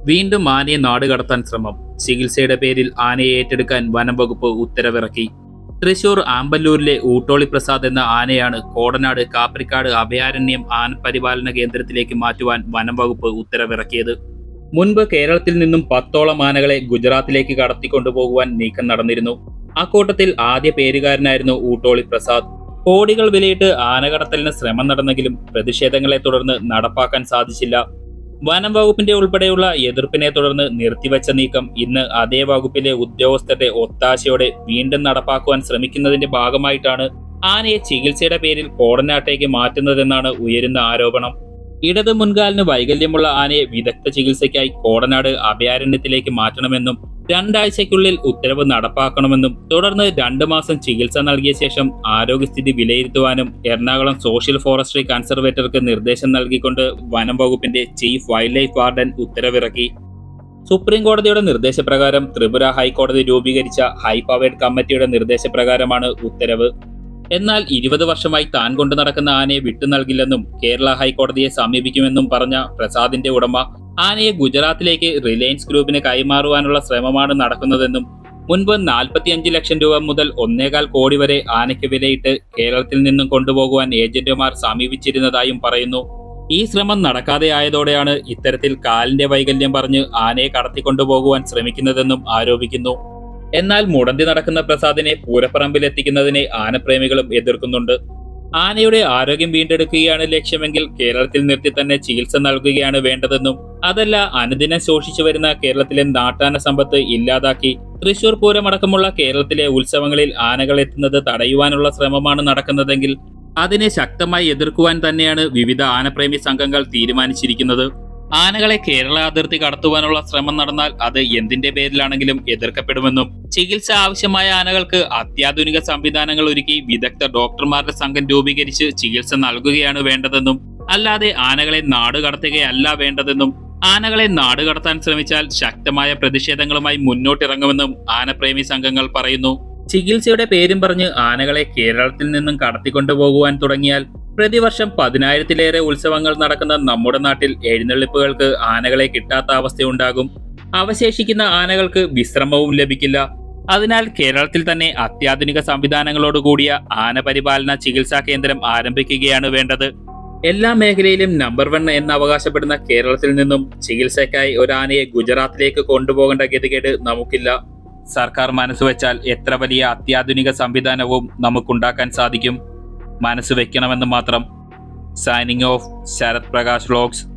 വീണ്ടും ആനയെ നാടുകടത്താൻ ശ്രമം ചികിത്സയുടെ പേരിൽ ആനയെ ഏറ്റെടുക്കാൻ വനം വകുപ്പ് ഉത്തരവിറക്കി തൃശൂർ ആമ്പല്ലൂരിലെ ഊട്ടോളി പ്രസാദ് എന്ന ആനയാണ് കോടനാട് കാപ്രിക്കാട് അഭയാരണ്യം ആന പരിപാലന കേന്ദ്രത്തിലേക്ക് മാറ്റുവാൻ വനം വകുപ്പ് ഉത്തരവിറക്കിയത് മുൻപ് കേരളത്തിൽ നിന്നും പത്തോളം ആനകളെ ഗുജറാത്തിലേക്ക് കടത്തിക്കൊണ്ടുപോകുവാൻ നീക്കം നടന്നിരുന്നു അക്കൂട്ടത്തിൽ ആദ്യ പേരുകാരനായിരുന്നു ഊട്ടോളി പ്രസാദ് കോടികൾ വിലയിട്ട് ആനകടത്തലിന് ശ്രമം നടന്നെങ്കിലും പ്രതിഷേധങ്ങളെ തുടർന്ന് നടപ്പാക്കാൻ സാധിച്ചില്ല വനം വകുപ്പിന്റെ ഉൾപ്പെടെയുള്ള എതിർപ്പിനെ തുടർന്ന് നിർത്തിവെച്ച നീക്കം ഇന്ന് അതേ വകുപ്പിലെ ഉദ്യോഗസ്ഥരുടെ ഒത്താശയോടെ വീണ്ടും നടപ്പാക്കുവാൻ ശ്രമിക്കുന്നതിന്റെ ഭാഗമായിട്ടാണ് ആനയെ ചികിത്സയുടെ പേരിൽ കോടനാട്ടേക്ക് മാറ്റുന്നതെന്നാണ് ഉയരുന്ന ആരോപണം ഇടത് മുൻകാലിന് വൈകല്യമുള്ള ആനയെ വിദഗ്ധ ചികിത്സയ്ക്കായി കോടനാട് അഭയാരണ്യത്തിലേക്ക് മാറ്റണമെന്നും രണ്ടാഴ്ചയ്ക്കുള്ളിൽ ഉത്തരവ് നടപ്പാക്കണമെന്നും തുടർന്ന് രണ്ട് മാസം ചികിത്സ നൽകിയ ശേഷം ആരോഗ്യസ്ഥിതി വിലയിരുത്തുവാനും എറണാകുളം സോഷ്യൽ ഫോറസ്ട്രി കൺസർവേറ്റർക്ക് നിർദ്ദേശം നൽകിക്കൊണ്ട് വനം വകുപ്പിന്റെ ചീഫ് വൈൽഡ് ലൈഫ് വാർഡൻ ഉത്തരവിറക്കി സുപ്രീം കോടതിയുടെ നിർദ്ദേശപ്രകാരം ത്രിപുര ഹൈക്കോടതി രൂപീകരിച്ച ഹൈ പവേഡ് കമ്മിറ്റിയുടെ നിർദ്ദേശപ്രകാരമാണ് ഉത്തരവ് എന്നാൽ ഇരുപത് വർഷമായി താൻ കൊണ്ടു നടക്കുന്ന ആനയെ വിട്ടു നൽകില്ലെന്നും കേരള ഹൈക്കോടതിയെ സമീപിക്കുമെന്നും പറഞ്ഞ പ്രസാദിന്റെ ഉടമ ആനയെ ഗുജറാത്തിലേക്ക് റിലയൻസ് ഗ്രൂപ്പിന് കൈമാറുവാനുള്ള ശ്രമമാണ് നടക്കുന്നതെന്നും മുൻപ് നാൽപ്പത്തിയഞ്ച് ലക്ഷം രൂപ മുതൽ ഒന്നേകാൽ കോടി വരെ ആനയ്ക്ക് വിലയിട്ട് കേരളത്തിൽ നിന്നും കൊണ്ടുപോകുവാൻ ഏജന്റുമാർ സമീപിച്ചിരുന്നതായും പറയുന്നു ഈ ശ്രമം നടക്കാതെ ആയതോടെയാണ് ഇത്തരത്തിൽ കാലിന്റെ വൈകല്യം പറഞ്ഞ് ആനയെ കടത്തിക്കൊണ്ടുപോകുവാൻ ശ്രമിക്കുന്നതെന്നും ആരോപിക്കുന്നു എന്നാൽ മുടന്തി നടക്കുന്ന പ്രസാദിനെ പൂരപ്പറമ്പിൽ എത്തിക്കുന്നതിനെ ആനപ്രേമികളും എതിർക്കുന്നുണ്ട് ആനയുടെ ആരോഗ്യം വീണ്ടെടുക്കുകയാണ് ലക്ഷ്യമെങ്കിൽ കേരളത്തിൽ നിർത്തി തന്നെ ചികിത്സ നൽകുകയാണ് വേണ്ടതെന്നും അതല്ല അനുദിനം ശോഷിച്ചു വരുന്ന കേരളത്തിലെ നാട്ടാന സമ്പത്ത് ഇല്ലാതാക്കി തൃശൂർ പൂരമടക്കമുള്ള കേരളത്തിലെ ഉത്സവങ്ങളിൽ ആനകൾ എത്തുന്നത് തടയുവാനുള്ള ശ്രമമാണ് നടക്കുന്നതെങ്കിൽ അതിനെ ശക്തമായി എതിർക്കുവാൻ തന്നെയാണ് വിവിധ ആനപ്രേമി സംഘങ്ങൾ തീരുമാനിച്ചിരിക്കുന്നത് ആനകളെ കേരള അതിർത്തി കടത്തുവാനുള്ള ശ്രമം നടന്നാൽ അത് എന്തിന്റെ പേരിലാണെങ്കിലും എതിർക്കപ്പെടുമെന്നും ചികിത്സ ആവശ്യമായ ആനകൾക്ക് അത്യാധുനിക സംവിധാനങ്ങൾ ഒരുക്കി വിദഗ്ധ ഡോക്ടർമാരുടെ സംഘം രൂപീകരിച്ച് ചികിത്സ നൽകുകയാണ് വേണ്ടതെന്നും അല്ലാതെ ആനകളെ നാട് കടത്തുകയല്ല വേണ്ടതെന്നും ആനകളെ നാട് കടത്താൻ ശ്രമിച്ചാൽ ശക്തമായ പ്രതിഷേധങ്ങളുമായി മുന്നോട്ടിറങ്ങുമെന്നും ആനപ്രേമി സംഘങ്ങൾ പറയുന്നു ചികിത്സയുടെ പേരും പറഞ്ഞ് ആനകളെ കേരളത്തിൽ നിന്നും കടത്തിക്കൊണ്ടുപോകുവാൻ തുടങ്ങിയാൽ പ്രതിവർഷം പതിനായിരത്തിലേറെ ഉത്സവങ്ങൾ നടക്കുന്ന നമ്മുടെ നാട്ടിൽ എഴുന്നള്ളിപ്പുകൾക്ക് ആനകളെ കിട്ടാത്ത അവസ്ഥയുണ്ടാകും അവശേഷിക്കുന്ന ആനകൾക്ക് വിശ്രമവും ലഭിക്കില്ല അതിനാൽ കേരളത്തിൽ തന്നെ അത്യാധുനിക സംവിധാനങ്ങളോട് കൂടിയ ആന പരിപാലന ചികിത്സാ കേന്ദ്രം ആരംഭിക്കുകയാണ് വേണ്ടത് എല്ലാ മേഖലയിലും നമ്പർ വൺ എന്ന് അവകാശപ്പെടുന്ന കേരളത്തിൽ നിന്നും ചികിത്സയ്ക്കായി ഒരു ആനയെ ഗുജറാത്തിലേക്ക് കൊണ്ടുപോകേണ്ട ഗതികേട് നമുക്കില്ല സർക്കാർ മനസ്സ് വെച്ചാൽ എത്ര വലിയ അത്യാധുനിക സംവിധാനവും നമുക്കുണ്ടാക്കാൻ സാധിക്കും മനസ്സ് വെക്കണമെന്ന് മാത്രം signing off Sarath Prakash vlogs